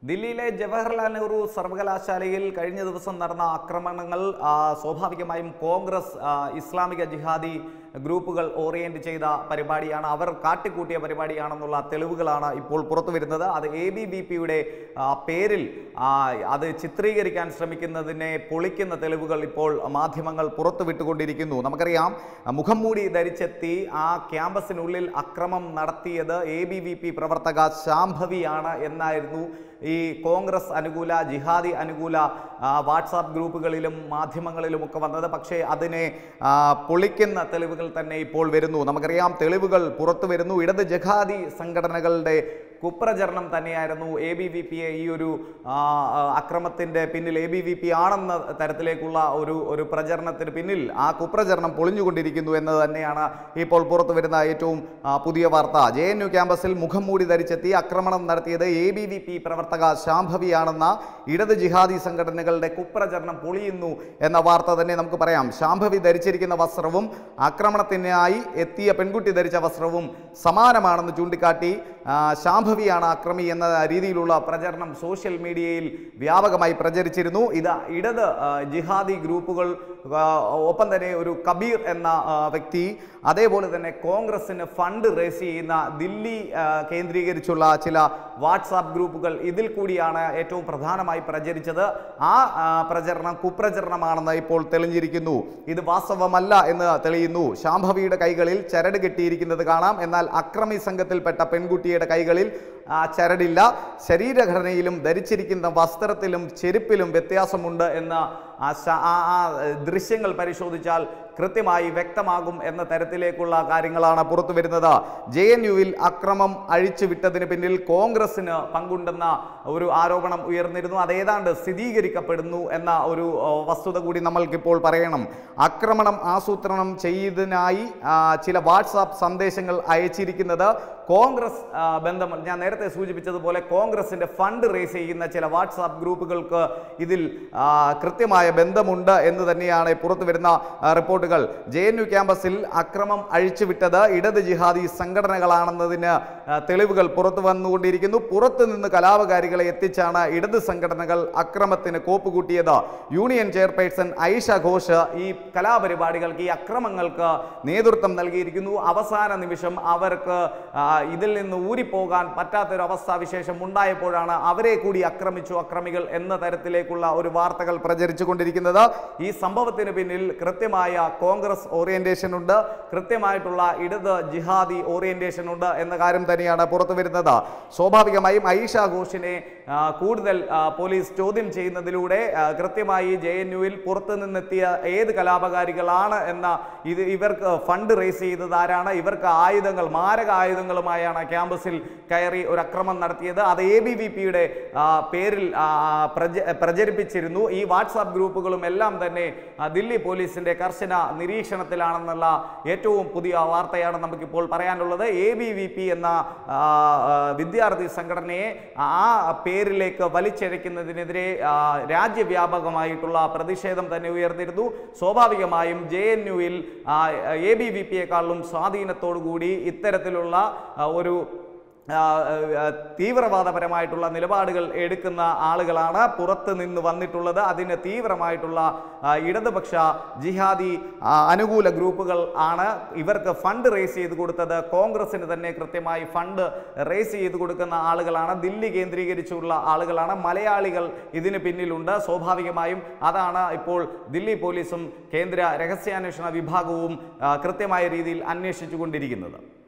ദില്ലിയിലെ ജവഹർലാൽ നെഹ്റു സർവകലാശാലയിൽ കഴിഞ്ഞ ദിവസം നടന്ന ആക്രമണങ്ങൾ ആ, സ്വാഭാവികമായും കോൺഗ്രസ് ആ, ഇസ്ലാമിക ജിഹാദി ഗ്രൂപ്പുകൾ ഓറിയന്റ് ചെയ്ത പരിപാടിയാണ് അവർ കാട്ടിക്കൂട്ടിയ പരിപാടിയാണെന്നുള്ള തെളിവുകളാണ് ഇപ്പോൾ പുറത്തു വരുന്നത് അത് എ ബി വി പിയുടെ പേരിൽ ആ, അത് ചിത്രീകരിക്കാൻ ശ്രമിക്കുന്നതിനെ പൊളിക്കുന്ന തെളിവുകൾ ഇപ്പോൾ മാധ്യമങ്ങൾ പുറത്തുവിട്ടുകൊണ്ടിരിക്കുന്നു നമുക്കറിയാം ആ, മുഖം മൂടി ധരിച്ചെത്തി ആ ക്യാമ്പസിനുള്ളിൽ അക്രമം നടത്തിയത് എ ബി വി പി പ്രവർത്തക ശാംഭവിയാണ് എന്നായിരുന്നു ഈ കോൺഗ്രസ് അനുകൂല ജിഹാദി അനുകൂല ആ, വാട്സാപ്പ് ഗ്രൂപ്പുകളിലും മാധ്യമങ്ങളിലും ഒക്കെ വന്നത് പക്ഷേ അതിനെ ആ, പൊളിക്കുന്ന തെളിവുകൾ തന്നെ ഇപ്പോൾ വരുന്നു നമുക്കറിയാം തെളിവുകൾ പുറത്തു വരുന്നു ഇടത് ജഹാദി സംഘടനകളുടെ കുപ്രചരണം തന്നെയായിരുന്നു എ ബി വി പിയെ ഈ ഒരു ആ, ആ, അക്രമത്തിന്റെ പിന്നിൽ എ ബി വി പി ആണെന്ന തരത്തിലേക്കുള്ള ഒരു ഒരു പ്രചരണത്തിന് പിന്നിൽ ആ കുപ്രചരണം പൊളിഞ്ഞുകൊണ്ടിരിക്കുന്നു എന്നത് തന്നെയാണ് ഇപ്പോൾ പുറത്തു വരുന്ന ഏറ്റവും ആ, പുതിയ വാർത്ത ജെ എൻ യു ക്യാമ്പസിൽ മുഖം മൂടി ധരിച്ചെത്തി ആക്രമണം നടത്തിയത് എ ബി വി പി പ്രവർത്തക ശാംഭവിയാണെന്ന ഇടത് ജിഹാദി സംഘടനകളുടെ കുപ്രചരണം പൊളിയുന്നു എന്ന വാർത്ത തന്നെ നമുക്ക് പറയാം ശാംഭവി ധരിച്ചിരിക്കുന്ന വസ്ത്രവും ആക്രമണത്തിനായി എത്തിയ പെൺകുട്ടി ധരിച്ച വസ്ത്രവും സമാനമാണെന്ന് ചൂണ്ടിക്കാട്ടി ആ, ശാംഭവിയാണ് അക്രമി എന്ന രീതിയിലുള്ള പ്രചരണം സോഷ്യൽ മീഡിയയിൽ വ്യാപകമായി പ്രചരിച്ചിരുന്നു ഇത് ഇടത് ആ, ജിഹാദി ഗ്രൂപ്പുകൾ ആ, ഒപ്പം തന്നെ ഒരു കബീർ എന്ന ആ, വ്യക്തി അതേപോലെ തന്നെ കോൺഗ്രസിന് ഫണ്ട് റേസ് ചെയ്യുന്ന ദില്ലി ആ, കേന്ദ്രീകരിച്ചുള്ള ചില വാട്സാപ്പ് ഗ്രൂപ്പുകൾ ഇതിൽ കൂടിയാണ് ഏറ്റവും പ്രധാനമായി പ്രചരിച്ചത് ആ ആ, പ്രചരണം കുപ്രചരണമാണെന്ന് ഇപ്പോൾ തെളിഞ്ഞിരിക്കുന്നു ഇത് വാസ്തവമല്ല എന്ന് തെളിയുന്നു ശാംഭവിയുടെ കൈകളിൽ ചരട് കെട്ടിയിരിക്കുന്നത് കാണാം എന്നാൽ അക്രമി സംഘത്തിൽപ്പെട്ട പെൺകുട്ടിയുടെ കൈകളിൽ ആ ചരടില്ല ശരീരഘടനയിലും ധരിച്ചിരിക്കുന്ന വസ്ത്രത്തിലും ചെരുപ്പിലും വ്യത്യാസമുണ്ട് എന്ന ആ ശ- ആ ആ ദൃശ്യങ്ങൾ പരിശോധിച്ചാൽ കൃത്യമായി വ്യക്തമാകും എന്ന തരത്തിലേക്കുള്ള കാര്യങ്ങളാണ് പുറത്തു വരുന്നത് ജെ എൻ യുവിൽ അക്രമം അഴിച്ചുവിട്ടതിന് പിന്നിൽ കോൺഗ്രസിന് പങ്കുണ്ടെന്ന ഒരു ആരോപണം ഉയർന്നിരുന്നു അത് ഏതാണ്ട് സ്ഥിരീകരിക്കപ്പെടുന്നു എന്ന ഒരു ആ, വസ്തുത കൂടി നമ്മൾക്കിപ്പോൾ പറയണം ആക്രമണം ആസൂത്രണം ചെയ്തതിനായി ആ, ചില വാട്സാപ്പ് സന്ദേശങ്ങൾ അയച്ചിരിക്കുന്നത് കോൺഗ്രസ് ആ, ബന്ധം ഞാൻ നേരത്തെ സൂചിപ്പിച്ചതുപോലെ കോൺഗ്രസിന്റെ ഫണ്ട് റേസ് ചെയ്യുന്ന ചില വാട്സാപ്പ് ഗ്രൂപ്പുകൾക്ക് ഇതിൽ ആ, കൃത്യമായ ബന്ധമുണ്ട് എന്ന് തന്നെയാണ് പുറത്തു വരുന്ന ആ, റിപ്പോർട്ടുകൾ ജെ എൻ യു ക്യാമ്പസിൽ അക്രമം അഴിച്ചുവിട്ടത് ഇടത് ജിഹാദി സംഘടനകളാണെന്നതിന് ആ, തെളിവുകൾ പുറത്തു വന്നുകൊണ്ടിരിക്കുന്നു പുറത്തു നിന്ന് കലാപകാരികളെ എത്തിച്ചാണ് ഇടത് സംഘടനകൾ അക്രമത്തിന് കോപ്പുകൂട്ടിയത് യൂണിയൻ ചെയർപേഴ്സൺ ഐഷ ഘോഷ് ഈ കലാപരിപാടികൾക്ക് ഈ അക്രമങ്ങൾക്ക് നേതൃത്വം നൽകിയിരിക്കുന്നു അവസാന നിമിഷം അവർക്ക് ആ, ഇതിൽ നിന്ന് ഊരിപ്പോകാൻ പറ്റാത്തൊരു അവസ്ഥാവിശേഷം ഉണ്ടായപ്പോഴാണ് അവരെ കൂടി ആക്രമിച്ചു അക്രമികൾ എന്ന തരത്തിലേക്കുള്ള ഒരു വാർത്തകൾ പ്രചരിച്ചു കൊണ്ടിരിക്കുന്നത് ഈ സംഭവത്തിന് പിന്നിൽ കൃത്യമായ കോൺഗ്രസ് ഓറിയന്റേഷൻ ഉണ്ട് കൃത്യമായിട്ടുള്ള ഇടത് ജിഹാദി ഓറിയന്റേഷൻ ഉണ്ട് എന്ന കാര്യം തന്നെയാണ് പുറത്തു വരുന്നത് സ്വാഭാവികമായും ഐഷ ഘോഷിനെ ആ, കൂടുതൽ ആ, പോലീസ് ചോദ്യം ചെയ്യുന്നതിലൂടെ ആ, കൃത്യമായി ജെ എൻ യുവിൽ പുറത്തു നിന്നെത്തിയ ഏത് കലാപകാരികളാണ് എന്ന ഇത് ഇവർക്ക് ഫണ്ട് റേസ് ചെയ്തത് ആരാണ് ഇവർക്ക് ആയുധങ്ങൾ മാരക ആയുധങ്ങളുമായാണ് ക്യാമ്പസിൽ കയറി ഒരു അക്രമം നടത്തിയത് അത് എ ബി വി പിയുടെ പേരിൽ ആ, പ്രച- പ്രചരിപ്പിച്ചിരുന്നു ഈ വാട്സാപ്പ് ഗ്രൂപ്പുകളും എല്ലാം തന്നെ ആ, ദില്ലി പോലീസിന്റെ കർശന നിരീക്ഷണത്തിലാണെന്നുള്ള ഏറ്റവും പുതിയ വാർത്തയാണ് നമുക്കിപ്പോൾ പറയാനുള്ളത് എ ബി വി പി എന്ന ആ, ആ, വിദ്യാർത്ഥി സംഘടനയെ ആ പേരിലേക്ക് വലിച്ചിഴയ്ക്കുന്നതിനെതിരെ ആ, രാജ്യവ്യാപകമായിട്ടുള്ള പ്രതിഷേധം തന്നെ ഉയർന്നിരുന്നു സ്വാഭാവികമായും ജെ എൻ യുവിൽ എ ബി വി പിയെക്കാളും സ്വാധീനത്തോടു കൂടി ഇത്തരത്തിലുള്ള ആ, ഒരു ആ, ആ, തീവ്രവാദപരമായിട്ടുള്ള നിലപാടുകൾ എടുക്കുന്ന ആളുകളാണ് പുറത്ത് നിന്ന് വന്നിട്ടുള്ളത് അതിന് തീവ്രമായിട്ടുള്ള ആ, ഇടതുപക്ഷ ജിഹാദി ആ, അനുകൂല ഗ്രൂപ്പുകൾ ആണ് ഇവർക്ക് ഫണ്ട് റേസ് ചെയ്ത് കൊടുത്തത് കോൺഗ്രസിന് തന്നെ കൃത്യമായി ഫണ്ട് റേസ് ചെയ്ത് കൊടുക്കുന്ന ആളുകളാണ് ദില്ലി കേന്ദ്രീകരിച്ചുള്ള ആളുകളാണ് മലയാളികൾ ഇതിന് പിന്നിലുണ്ട് സ്വാഭാവികമായും അതാണ് ഇപ്പോൾ ദില്ലി പോലീസും കേന്ദ്ര രഹസ്യാന്വേഷണ വിഭാഗവും ആ, കൃത്യമായ രീതിയിൽ അന്വേഷിച്ചുകൊണ്ടിരിക്കുന്നത്